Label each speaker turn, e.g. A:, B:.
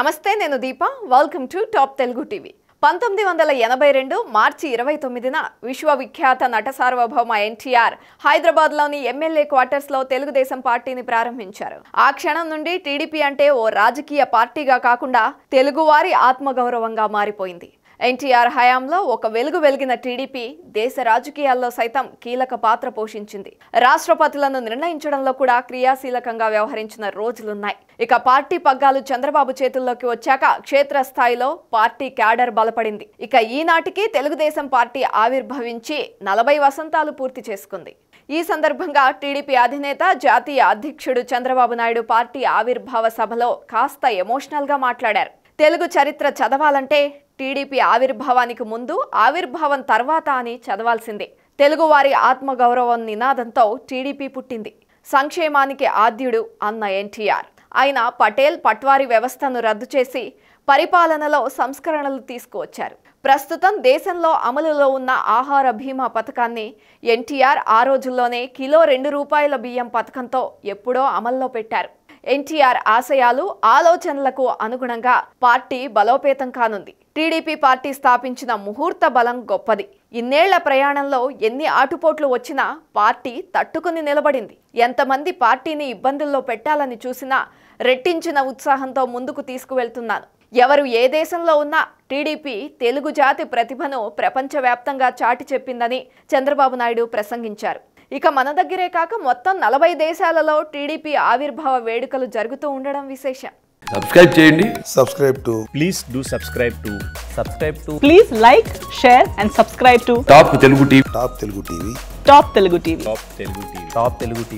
A: నమస్తే నేను Deepa welcome to Top Telugu TV పంతొమ్మిది వందల ఎనభై రెండు మార్చి ఇరవై తొమ్మిదిన విశ్వవిఖ్యాత నట సార్వభౌమ ఎన్టీఆర్ హైదరాబాద్లోని ఎమ్మెల్యే క్వార్టర్స్లో తెలుగుదేశం పార్టీని ప్రారంభించారు ఆ క్షణం నుండి టీడీపీ అంటే ఓ రాజకీయ పార్టీగా కాకుండా తెలుగువారి ఆత్మగౌరవంగా మారిపోయింది ఎన్టీఆర్ హయాంలో ఒక వెలుగు వెలిగిన టీడీపీ దేశ రాజకీయాల్లో సైతం కీలక పాత్ర పోషించింది రాష్ట్రపతులను నిర్ణయించడంలో కూడా క్రియాశీలకంగా వ్యవహరించిన రోజులున్నాయి ఇక పార్టీ పగ్గాలు చంద్రబాబు చేతుల్లోకి వచ్చాక క్షేత్రస్థాయిలో పార్టీ క్యాడర్ బలపడింది ఇక ఈనాటికి తెలుగుదేశం పార్టీ ఆవిర్భవించి నలభై వసంతాలు పూర్తి చేసుకుంది ఈ సందర్భంగా టీడీపీ అధినేత జాతీయ అధ్యక్షుడు చంద్రబాబు నాయుడు పార్టీ ఆవిర్భావ సభలో కాస్త ఎమోషనల్ గా మాట్లాడారు తెలుగు చరిత్ర చదవాలంటే టీడీపీ ఆవిర్భావానికి ముందు ఆవిర్భావం తర్వాత అని చదవాల్సిందే తెలుగువారి ఆత్మగౌరవం నినాదంతో టీడీపీ పుట్టింది సంక్షేమానికి ఆద్యుడు అన్న ఎన్టీఆర్ ఆయన పటేల్ పట్వారీ వ్యవస్థను రద్దు చేసి పరిపాలనలో సంస్కరణలు తీసుకువచ్చారు ప్రస్తుతం దేశంలో అమలులో ఉన్న ఆహార బీమా పథకాన్ని ఎన్టీఆర్ ఆ రోజుల్లోనే కిలో రెండు రూపాయల బియ్యం పథకంతో ఎప్పుడో అమల్లో పెట్టారు ఎన్టీఆర్ ఆశయాలు ఆలోచనలకు అనుగుణంగా పార్టీ బలోపేతం కానుంది టీడీపీ పార్టీ స్థాపించిన ముహూర్త బలం గొప్పది ఇన్నేళ్ల ప్రయాణంలో ఎన్ని ఆటుపోట్లు వచ్చినా పార్టీ తట్టుకుని నిలబడింది ఎంతమంది పార్టీని ఇబ్బందుల్లో పెట్టాలని చూసినా రెట్టించిన ఉత్సాహంతో ముందుకు తీసుకువెళ్తున్నాను ఎవరు ఏ దేశంలో ఉన్నా టీడీపీ తెలుగు జాతి ప్రతిభను ప్రపంచవ్యాప్తంగా చాటి చెప్పిందని చంద్రబాబు నాయుడు ప్రసంగించారు ఇక మన దగ్గరే కాక మొత్తం నలభై దేశాలలో టీడీపీ ఆవిర్భావ వేడుకలు జరుగుతూ ఉండడం విశేషం
B: సబ్స్క్రైబ్ చేయండి
C: subscribe to
D: please do subscribe to subscribe to
E: Please like, share, and subscribe to
B: Top Telugu TV
C: Top Telugu TV.
E: Top Telugu TV.
D: top telugu tv top telugu tv